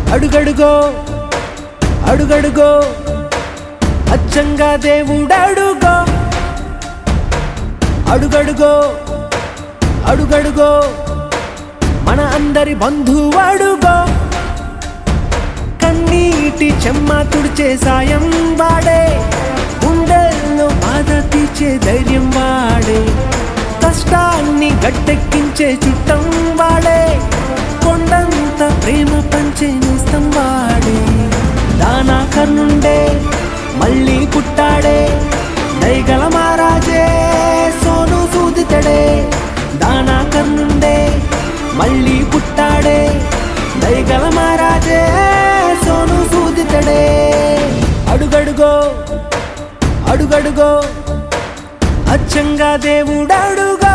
అడుగడుగో అడుగడుగో అచ్చంగా దేవుడడుగో అడుగడుగో అడుగడుగో మన అందరి బంధువడుగో కన్నీటి చెమ్మ తుడిచే సాయం వాడే గుండెల్లో బాధ తీర్చే ధైర్యం వాడే కష్టాన్ని గట్టెక్కించే చుట్టం వాడే కొండంత ప్రేమ పంచే నేస్తం వాడే దానా కర్ణుండే మళ్ళీ పుట్టాడే దయగల మహారాజే సోను సూదితడే దానా కర్ణుండే మళ్ళీ పుట్టాడే దయగల మహారాజే సోను సూదితడే అడుగడుగో అడుగడుగో అచ్చంగా దేవుడడుగో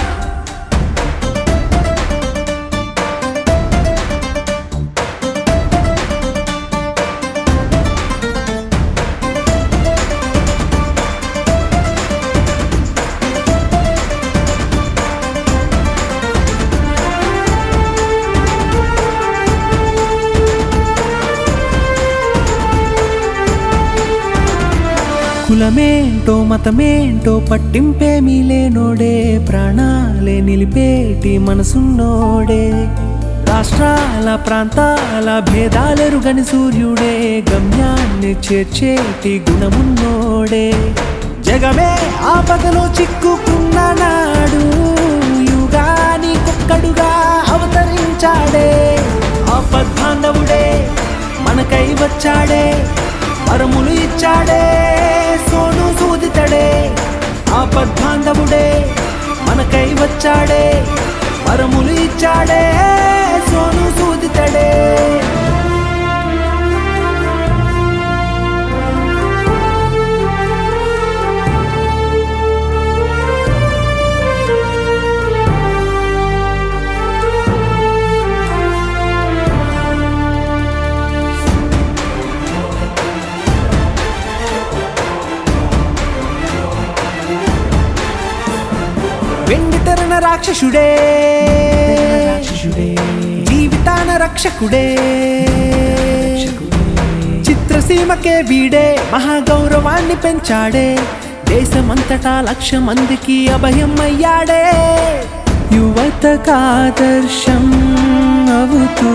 కులమేంటో మతమేంటో పట్టింపేమీ లేనోడే ప్రాణాలే నిలిపేటి మనసున్నోడే రాష్ట్రాల ప్రాంతాల భేదాలెరుగని సూర్యుడే గమ్యాన్ని చేర్చేటి గుణమున్నోడే జగమే ఆపదలో చిక్కుకున్న నాడు యుగానికొక్కడుగా అవతరించాడే ఆపద్బాంధవుడే మనకై వచ్చాడే వరములు ఇచ్చాడే సోను సూదితడే ఆపద్బాంధవుడే మనకై వచ్చాడే వరములు ఇచ్చాడే సోను సూదితడే వెండి తెరన రాక్షసుడే జీవితాన రక్షకుడే చిత్రసీమకే వీడే మహాగౌరవాన్ని పెంచాడే దేశమంతటా లక్ష మందికి అభయం అయ్యాడే యువతకాదర్శం అవుతూ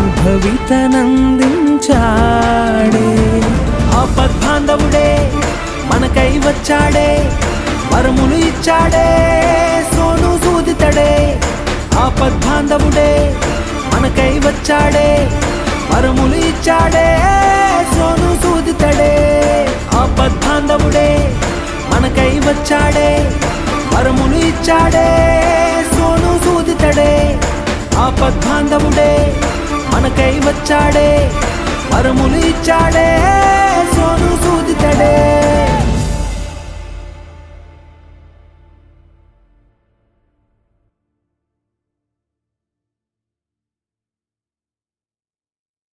భవితనందించాడే ఆపద్బాంధవుడే మనకై వచ్చాడే వరములు ఇచ్చాడే సోను సూదితడే ఆపద్బాంధవుడే మనకై వచ్చాడే వరములు ఇచ్చాడే సోను సూదితడే ఆపద్బాంధవుడే మనకై వచ్చాడే వరములు ఇచ్చాడే సోను సూదితడే ఆపద్బాంధవుడే మనకై వచ్చాడే వరములు ఇచ్చాడే సోను సూదితడే